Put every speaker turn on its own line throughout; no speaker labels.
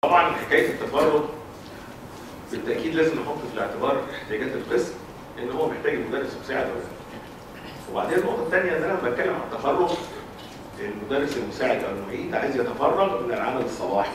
طبعا حكايه التفرغ بالتاكيد لازم نحط في الاعتبار احتياجات القسم ان هو محتاج مدرس مساعد ولا لا. وبعدين النقطه الثانيه ان انا لما بتكلم عن التفرغ المدرس المساعد او المعيد عايز يتفرغ من العمل الصباحي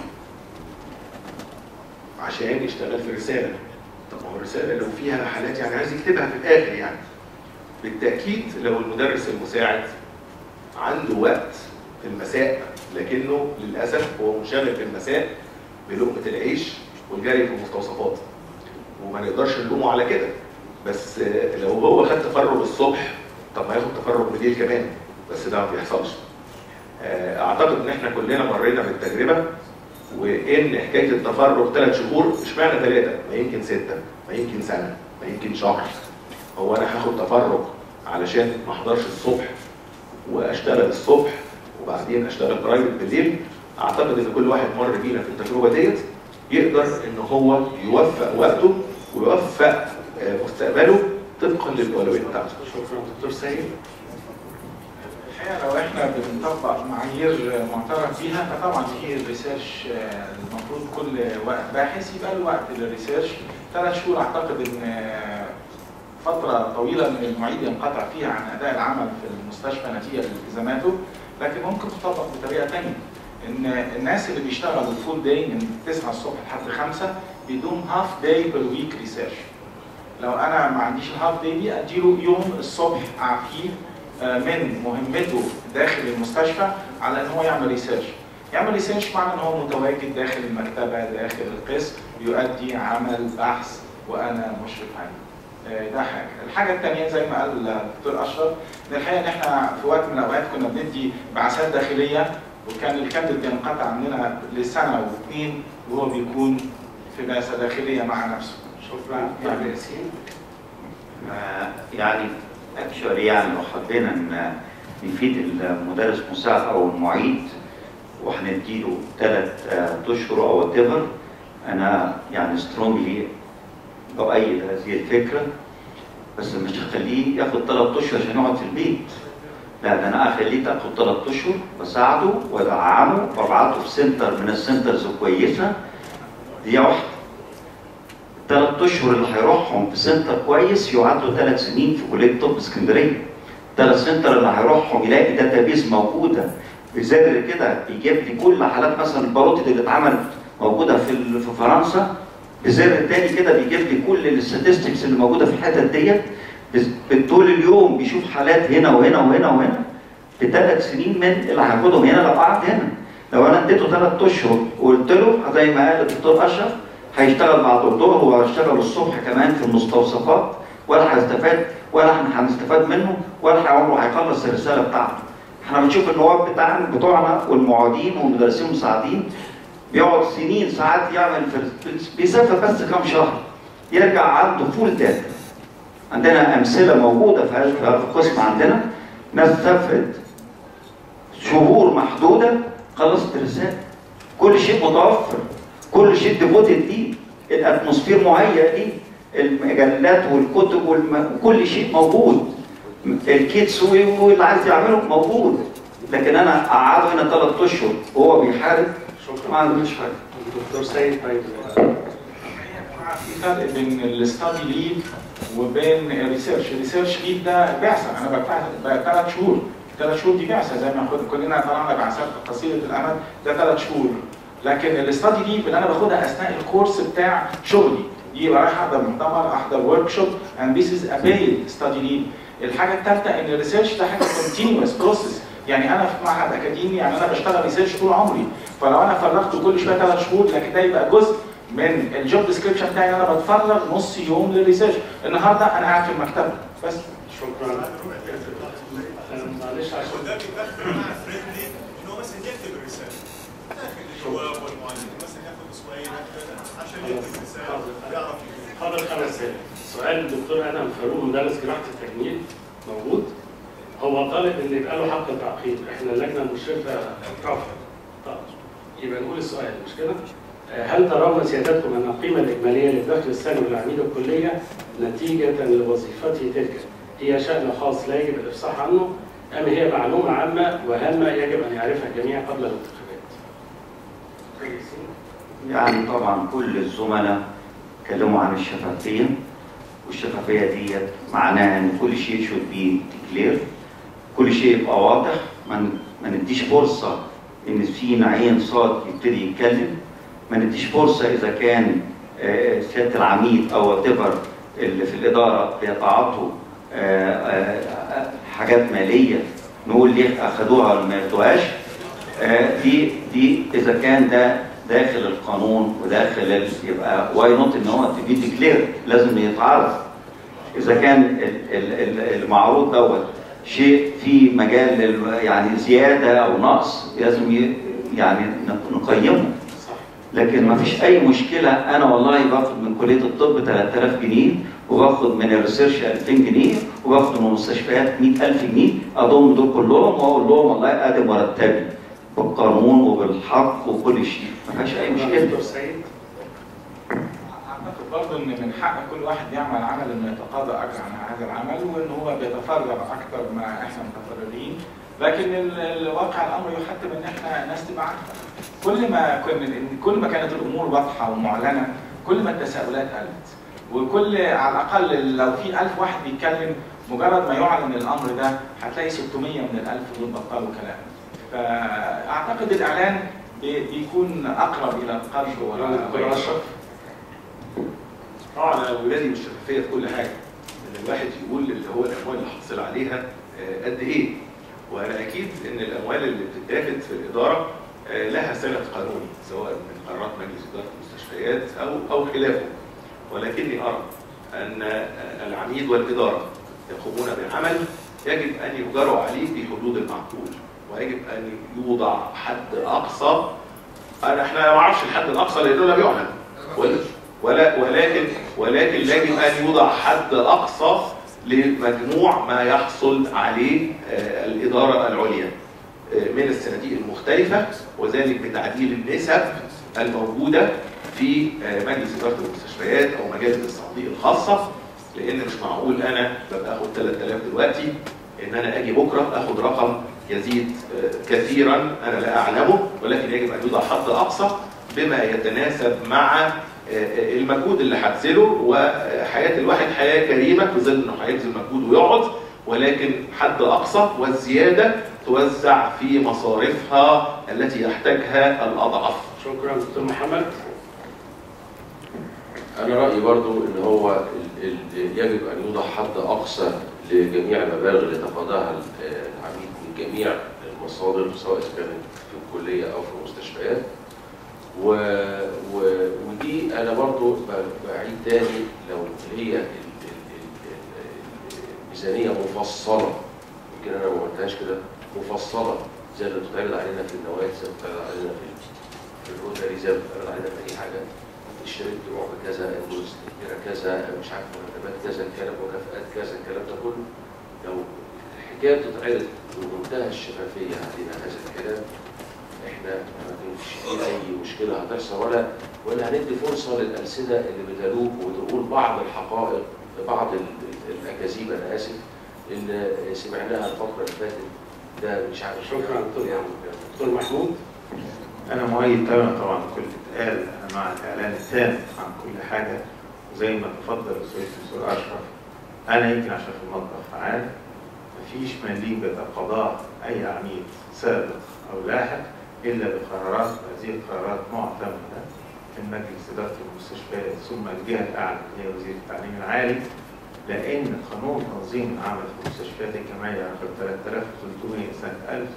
عشان يشتغل في رساله طب ما هو الرساله لو فيها حالات يعني عايز يكتبها في الاخر يعني بالتاكيد لو المدرس المساعد عنده وقت في المساء لكنه للاسف هو منشغل في المساء بلقمه العيش والجري في المستوصفات وما نقدرش نلومه على كده بس لو هو خد تفرغ الصبح طب ما ياخد تفرغ بالليل كمان بس ده ما بيحصلش اعتقد ان احنا كلنا مرينا بالتجربه وان حكايه التفرغ ثلاث شهور مش معنى ثلاثه ما يمكن سته ما يمكن سنه ما يمكن شهر هو انا هاخد تفرغ علشان ما احضرش الصبح واشتغل الصبح وبعدين اشتغل برايفت بالليل اعتقد ان كل واحد مر بينا في التجربه ديت يقدر ان هو يوفق وقته ويوفق مستقبله طبقا للاولويات بتاعته. شكرا دكتور سيد.
الحقيقه لو احنا بنطبق معايير معترف بيها فطبعا في الريسيرش المفروض كل وقت باحث يبقى له وقت للريسيرش ثلاث شهور اعتقد ان فتره طويله ان المعيد ينقطع فيها عن اداء العمل في المستشفى نتيجه لالتزاماته لكن ممكن تطبق بطريقه ثانيه ان الناس اللي بيشتغلوا فول داي من 9 الصبح لحد 5 بيدوم هاف داي بير ويك ريسيرش لو انا ما عنديش الهاف داي دي اديله يوم الصبح اعفيه من مهمته داخل المستشفى على ان هو يعمل ريسيرش يعمل ريسيرش معنى ان هو متواجد داخل المكتبه داخل القسم يؤدي عمل بحث وانا مشرف عليه ده حاجه، الحاجه الثانيه زي ما قال الدكتور اشرف ان الحقيقه ان احنا في وقت من الاوقات كنا بندي بعثات داخليه وكان الكانديد بينقطع عندنا لسنه واثنين وهو بيكون في بعثه داخليه مع نفسه.
شكرا
يعني ياسين يعني اكشولي يعني لو حبينا ان نفيد المدرس مساعد او المعيد وهنديله ثلاث اشهر او وات انا يعني سترونجلي بأيد هذه الفكره بس مش هخليه ياخد ثلاث اشهر عشان يقعد في البيت لا ده انا اخليه تاخد ثلاث اشهر بساعده وادعمه وابعته في سنتر من السنترز الكويسه دي واحده الثلاث اشهر اللي هيروحهم في سنتر كويس يقعد له ثلاث سنين في كليه طب اسكندريه الثلاث سنتر اللي هيروحهم يلاقي داتابيز موجوده بزر كده يجيب لي كل حالات مثلا الباروتيد اللي اتعملت موجوده في في فرنسا بزر تاني كده بيجيب لي كل الستاتستكس اللي موجوده في الحتت ديت طول اليوم بيشوف حالات هنا وهنا وهنا وهنا بثلاث سنين من اللي هياخدهم هنا لو قعد هنا لو انا اديته ثلاث اشهر وقلت له زي ما قال الدكتور اشرف هيشتغل بعد الظهر وهيشتغل الصبح كمان في المستوصفات ولا هيستفاد ولا احنا هنستفاد منه ولا عمره هيخلص الرساله بتاعته. احنا بنشوف النواب بتاعنا بتوعنا والمعيدين والمدرسين المساعدين بيقعد سنين ساعات يعمل في بيسافر بس كام شهر يرجع عنده فول داتا. عندنا امثله موجوده في القسم عندنا ناس سافرت شهور محدوده خلصت الرساله. كل شيء متوفر كل شيء ديفوتد ليه الاتموسفير مهيئ ليه المجلات والكتب والم... كل شيء موجود الكيتس واللي عايز يعمله موجود لكن انا اقعده هنا ثلاث اشهر وهو بيحارب
شكرا
ما عندوش حاجه
دكتور سيد طيب
في فرق بين الاستادي ليف وبين الريسيرش، الريسيرش ليف ده بعثه انا ببعث ثلاث شهور، ثلاث شهور دي بعثه زي ما كلنا طلعنا بعثات قصيره الامد ده ثلاث شهور، لكن الاستادي ليف اللي انا باخدها اثناء الكورس بتاع شغلي يبقى رايح احضر مؤتمر احضر ورك شوب and this is a paid study leave الحاجه الثالثه ان الريسيرش ده حاجه continuous process يعني انا في معهد اكاديمي يعني انا بشتغل ريسيرش طول عمري فلو انا فرغت كل شويه ثلاث شهور لكن ده يبقى جزء من الجوب ديسكربشن بتاعي انا بتفرغ نص يوم للريسيرش النهارده انا قاعد في المكتبه بس
شكرا معلش عشان
ده بيدخل مع فريندلي ان هو مثلا يكتب الرساله داخل الجواب والمعلم مثلا ياخد اسبوعين عشان يكتب الرساله يعرف يكتب.
حاضر خمس دقايق سؤال الدكتور ادم فاروق مدرس جراحه التجميل موجود هو طالب ان يبقى له حق التعقيب احنا اللجنه المشرفه رفض طب يبقى نقول السؤال مش كده؟ هل ترون سيادتكم ان القيمه الاجماليه للدخل السنوي لعميد الكليه نتيجه لوظيفته تلك هي شان خاص لا يجب الافصاح عنه ام هي معلومه عامه وهامه يجب ان يعرفها الجميع قبل الانتخابات؟ كويسين؟
يعني طبعا كل الزملاء اتكلموا عن الشفافية والشفافية ديت معناها ان كل شيء should be declared كل شيء يبقى واضح ما ما نديش فرصة ان في عين صاد يبتدي يتكلم ما نديش فرصة اذا كان آه، سيادة العميد او whatever اللي في الإدارة بيتعاطوا آه، آه، حاجات مالية نقول ليه أخدوها ولا ما ياخدوهاش آه، دي دي إذا كان ده داخل القانون وداخل ال- يبقى واي نوت ان هو تبي ديكلير لازم يتعرض اذا كان ال- ال- ال- المعروض دوت شيء في مجال لل- يعني زياده او نقص لازم ي- يعني نقيمه
صح
لكن ما فيش اي مشكله انا والله باخد من كليه الطب 3000 جنيه وباخد من الريسيرش 2000 جنيه وباخد من المستشفيات 100000 جنيه اضم دول كلهم واقول لهم والله ادي مرتبي بالقانون وبالحق وكل شيء ما فيهاش اي مشكله
دكتور سعيد
اعتقد برضه ان من حق كل واحد يعمل عمل انه يتقاضى اجر عن هذا العمل وان هو بيتفرغ اكثر ما احنا متفرغين لكن ال- الواقع الامر يحتم ان احنا ناس تبقى عارفه كل ما كن كل ما كانت الامور واضحه ومعلنه كل ما التساؤلات قلت وكل على الاقل لو في 1000 واحد بيتكلم مجرد ما يعلن الامر ده هتلاقي 600 من ال1000 دول بطلوا كلام فاعتقد الاعلان بي- بيكون اقرب الى القلب
دكتور
ولا
اشرف
طبعا انا ولادي مش شفافيه في كل حاجه ان الواحد يقول اللي هو الاموال اللي حصل عليها آه، قد ايه وانا اكيد ان الاموال اللي بتتاخد في الاداره آه، لها سند قانوني سواء من قرارات مجلس اداره المستشفيات او او خلافه ولكني ارى ان آه، العميد والاداره يقومون بعمل يجب ان يجروا عليه في حدود المعقول ويجب ان يوضع حد اقصى انا احنا ما اعرفش الحد الاقصى لانه لا بيعلن ولا ولا ولكن ولكن يجب ان يوضع حد اقصى لمجموع ما يحصل عليه آه، الاداره العليا آه، من الصناديق المختلفه وذلك بتعديل النسب الموجوده في آه، مجلس اداره المستشفيات او مجالس الصناديق الخاصه لان مش معقول انا ببقى اخد 3000 دلوقتي ان انا اجي بكره اخد رقم يزيد آه، كثيرا انا لا اعلمه ولكن يجب ان يوضع حد اقصى بما يتناسب مع آه، المجهود اللي هبذله وحياه الواحد حياه كريمه في ظل انه هيبذل مجهود ويقعد ولكن حد اقصى والزياده توزع في مصاريفها التي يحتاجها الاضعف.
شكرا دكتور محمد
أنا رأيي برضو إن هو ال- ال- يجب أن يوضع حد أقصى لجميع المبالغ اللي تقاضاها ال- العميد من جميع المصادر سواء كانت في الكلية أو في المستشفيات و... و... ودي أنا برضو ب- بعيد تاني لو هي ال- ال- ال- ال- الميزانية مفصلة يمكن أنا ما قلتهاش كده مفصلة زي اللي بتتعرض علينا في النوادي زي اللي بتتعرض علينا في في الروتري زي اللي بتتعرض علينا في أي حاجة اشتريت دروع بكذا الجزء كذا مش عارف مرتبات كذا الكلام مكافآت كذا الكلام ده كله لو الحكايه بتتعرض بمنتهى الشفافيه علينا هذا الكلام احنا ما فيش فيه اي مشكله هتحصل ولا ولا هندي فرصه للالسنه اللي بتلوب وتقول بعض الحقائق بعض ال- ال- الاكاذيب انا اسف اللي سمعناها الفتره اللي فاتت ده مش عارف
شكرا دكتور دكتور محمود
أنا مؤيد تماما طبعا بكل اللي اتقال أنا مع الإعلان التام عن كل حاجة وزي ما تفضل أستاذ الدكتور أشرف أنا يمكن عشان في المطبخ عارف مفيش مليم بتقاضاه أي عميد سابق أو لاحق إلا بقرارات هذه القرارات معتمدة من مجلس إدارة المستشفيات ثم الجهة الأعلى اللي هي وزير التعليم العالي لأن قانون تنظيم العمل في المستشفيات الجامعية رقم 3300 سنة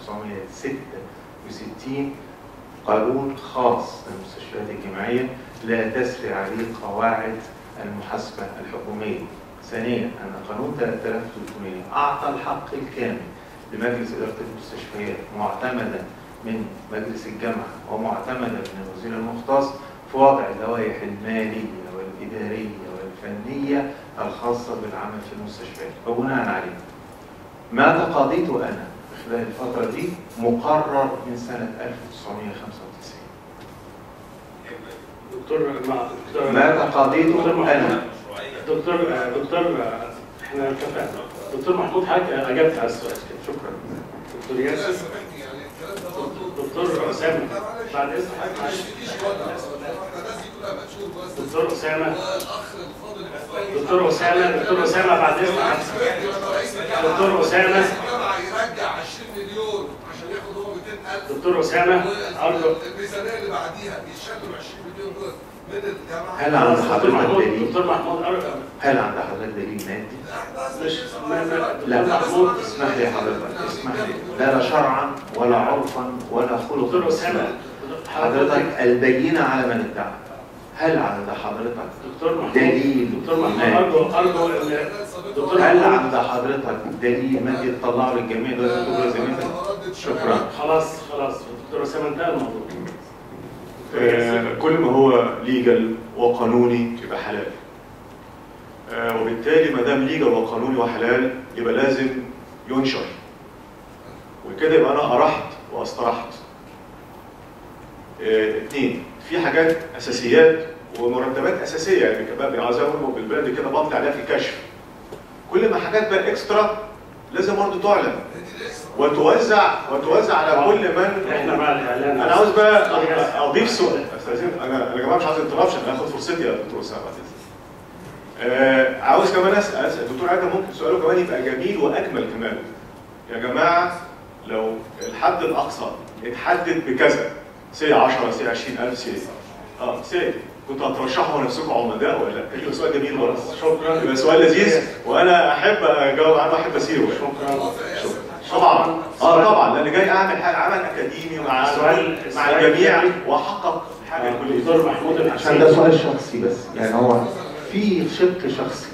1966 قانون خاص للمستشفيات الجامعية لا تسري عليه قواعد المحاسبة الحكومية. ثانيا أن قانون 3300 أعطى الحق الكامل لمجلس إدارة المستشفيات معتمدا من مجلس الجامعة ومعتمدا من الوزير المختص في وضع اللوائح المالية والإدارية والفنية الخاصة بالعمل في المستشفيات وبناء عليه ما تقاضيته أنا خلال الفترة دي مقرر من سنة 1995
دكتور ما دكتور
ما تقاضيته أنا
دكتور دكتور احنا اتفقنا دكتور محمود حضرتك اجبت على السؤال كده شكرا دكتور ياسر دكتور اسامه بعد اذن حضرتك معلش. دكتور اسامه
والاخ الفاضل الفوائد
دكتور اسامه دكتور اسامه بعد اذنك دكتور أسامة.
الجامعه يرجع 20 مليون عشان ياخد هو 200000
دكتور اسامه ارجو
الميزانيه اللي بعديها بيشالوا 20 مليون دول من الجامعه
هل عند
دكتور
حضرتك
محمود
دليل؟
دكتور محمود ارجو
هل عند حضرتك دليل مادي؟
مش ما- ما-
لا.
دكتور محمود
اسمح لي حضرتك اسمح لي لا لا شرعا ولا عرفا ولا خلقا
دكتور اسامه
حضرتك البينة على من ادعى هل عند حضرتك
دكتور محمود
دليل
دكتور محمود
مادي؟
ارجو ارجو ان دكتور
هل
محمود
عند حضرتك دليل مادي تطلعه للجميع دلوقتي تبرز زميلتك؟ شكرا
خلاص خلاص دكتور اسامه انتهى الموضوع
آه، كل ما هو ليجل وقانوني يبقى حلال آه، وبالتالي ما دام ليجل وقانوني وحلال يبقى لازم ينشر وكده يبقى انا ارحت واسترحت آه، اتنين في حاجات اساسيات ومرتبات اساسيه يعني بقى بالعزاوم وبالبلد كده بطلع عليها في الكشف كل ما حاجات بقى اكسترا لازم برضه تعلن وتوزع وتوزع على كل من
احنا مع الاعلان
انا عاوز بقى أ- اضيف سؤال استاذن انا انا يا جماعه مش عايز انترابشن انا هاخد فرصتي يا دكتور اسامه بعد إذنك. آه عاوز كمان اسال اسال الدكتور عادل ممكن سؤاله كمان يبقى جميل واجمل كمان يا جماعه لو الحد الاقصى اتحدد بكذا سي 10 سي 20000 سي اه سي كنتوا هترشحوا نفسكم عمداء ولا لا؟ يبقى سؤال جميل برضه
شكرا
يبقى سؤال لذيذ وانا احب اجاوب عنه احب اسيره يعني.
شكرا
طبعا اه طبعا لان جاي اعمل حاجه عمل اكاديمي مع
السؤال-
مع
السؤال
الجميع
الثاني.
واحقق حاجه كل
دكتور محمود
عشان ده سؤال شخصي بس يعني هو في شق شخصي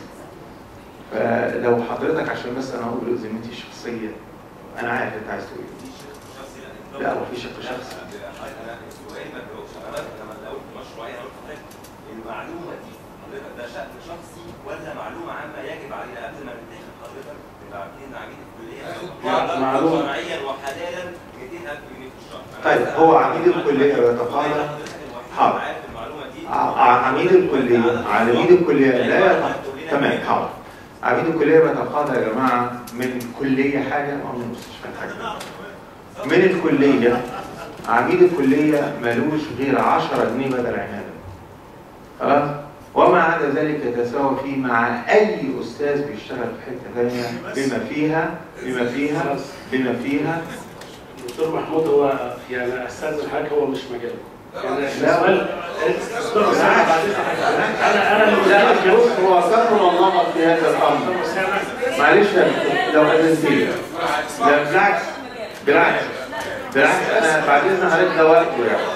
فلو حضرتك عشان بس انا اقول ذمتي الشخصيه انا عارف انت عايز تقول ايه لا هو في شق شخصي
السؤال ما بيقولش انا لما قلت مشروعيه قلت لحضرتك المعلومه دي حضرتك ده شأن شخصي ولا معلومه عامه يجب علينا قبل ما ننتخب حضرتك نبقى عارفين عميد الكليه
مع- معلومة.
شرعيا وحلالا 200000 جنيه في الشهر
طيب هو عميد الكليه بيتقاضى حاضر.
عارف المعلومه دي
ع- عميد الكليه عميد الكليه لا يتق... تمام حاضر عميد الكليه بيتقاضى يا جماعه من كليه حاجه ومن مستشفى حاجه من الكليه عميد الكليه ملوش غير 10 جنيه بدل عناده خلاص وما عدا ذلك يتساوى فيه مع اي استاذ بيشتغل في حته ثانيه بما فيها بما فيها بما فيها
دكتور محمود هو يعني استاذن حضرتك هو مش مجاله يعني
لا.
السؤال دكتور اسامه بعد إذنك. انا انا اللي
لا
قلت لك
بص هو كثر النمط في هذا الامر
دكتور اسامه
معلش يا دكتور، لو اذنت لي لا بالعكس بالعكس بالعكس انا بعد اذن حضرتك ده وقته يعني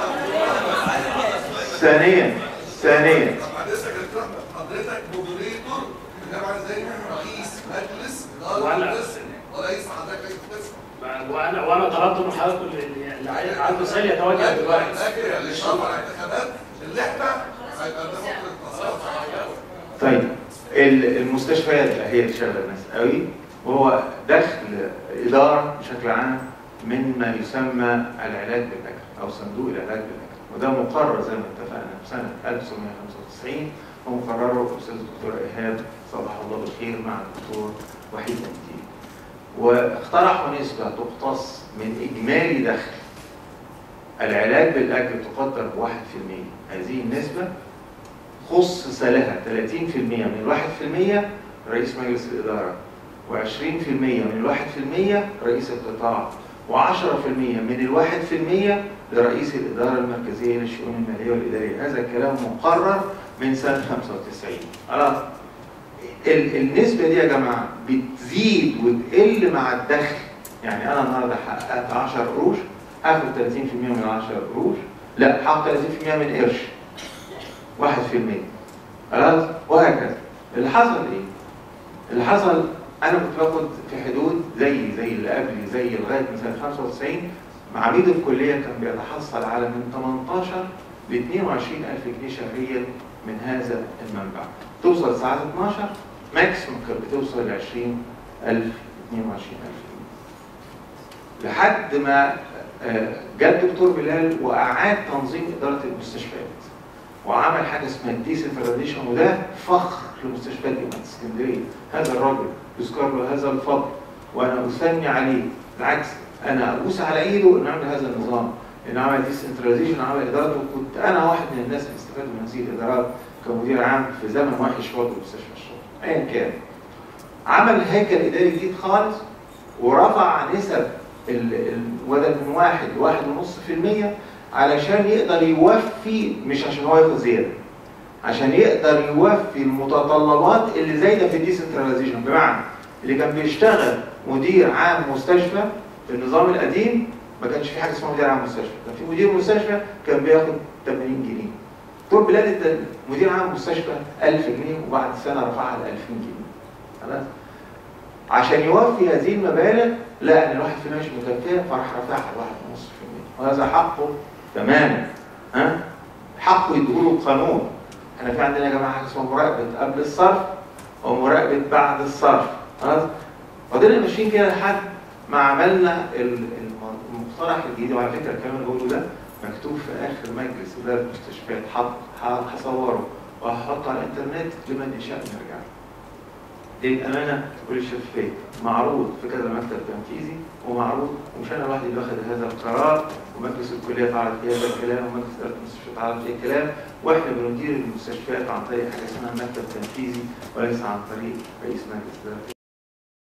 ثانيا ثانيا
حضرتك حضرتك مودريتور انما زي رئيس مجلس اداره
وأنا-
القسم ورئيس حضرتك رئيس القسم
وانا وانا طلبت من حضرتك اللي اللي عايز- عنده سؤال يتوجه دلوقتي
لكن اللي شرف على الانتخابات اللي احنا هيبقى ده فتره تصرف
طيب ال- المستشفيات بقى هي اللي شغله الناس قوي وهو دخل اداره بشكل عام من ما يسمى العلاج بالاجر او صندوق العلاج بالاجر وده مقرر زي ما اتفقنا في سنه 1995 ومقرره الاستاذ الدكتور ايهاب صباح الله بالخير مع الدكتور وحيد الدين واقترحوا نسبه تقتص من اجمالي دخل العلاج بالاجر تقدر ب 1% هذه النسبه خصص لها 30% من الواحد في المية رئيس مجلس الإدارة و20% من الواحد في المية رئيس القطاع و10% من الواحد في المية لرئيس الإدارة المركزية للشؤون المالية والإدارية هذا الكلام مقرر من سنة 95 خلاص ال- النسبة دي يا جماعة بتزيد وتقل مع الدخل يعني أنا النهاردة حققت 10 قروش هاخد 30% من 10 قروش لا هاخد 30% من قرش واحد في المية خلاص وهكذا اللي حصل ايه؟ اللي حصل انا كنت باخد في حدود زي زي اللي قبلي زي لغايه من سنه 95 معاميد الكليه كان بيتحصل على من 18 ل 22 الف جنيه شهريا من هذا المنبع توصل ساعات 12 ماكسيموم كانت بتوصل ل 20 الف 22 الف جنيه لحد ما آه، جه الدكتور بلال واعاد تنظيم اداره المستشفيات وعمل حاجه اسمها الديسنتراليزيشن وده فخر لمستشفيات جامعه اسكندريه هذا الرجل يذكر له هذا الفضل وانا اثني عليه بالعكس انا ابوس على ايده انه يعمل هذا النظام
انه عمل ديسنتراليزيشن عمل ادارات وكنت انا واحد من الناس اللي استفادوا من هذه الادارات كمدير عام في زمن وحش برضه في مستشفى الشرطه ايا كان عمل هيكل اداري جديد خالص ورفع نسب ال- الودل من واحد لواحد ونص في المية علشان يقدر يوفي مش عشان هو ياخد زيادة عشان يقدر يوفي المتطلبات اللي زايدة في الديسنتراليزيشن بمعنى اللي كان بيشتغل مدير عام مستشفى في النظام القديم ما كانش في حاجة اسمها مدير عام مستشفى كان في مدير مستشفى كان بياخد 80 جنيه طول بلاد الد- مدير عام مستشفى 1000 جنيه وبعد سنة رفعها ل 2000 جنيه خلاص عشان يوفي هذه المبالغ لا ان الواحد في المية مش مكفيه فراح رفعها لواحد ونص في المية وهذا حقه تماما ها حقه يديهوله القانون احنا في عندنا يا جماعه حاجه اسمها مراقبه قبل الصرف ومراقبه بعد الصرف خلاص فضلنا ماشيين كده لحد ما عملنا ال- المقترح الجديد وعلى فكره الكلام اللي بقوله ده مكتوب في اخر مجلس اداره المستشفيات حط ح- هصوره وهحطه على الانترنت لمن يشاء ان يرجع للامانه وللشفافيه معروض في كذا مكتب تنفيذي ومعروض ومش انا لوحدي اللي واخد هذا القرار ومجلس الكليه تعرض فيه هذا الكلام ومجلس اداره المستشفيات تعرض فيه الكلام واحنا بندير المستشفيات عن طريق حاجه اسمها مكتب تنفيذي وليس عن طريق رئيس مجلس اداره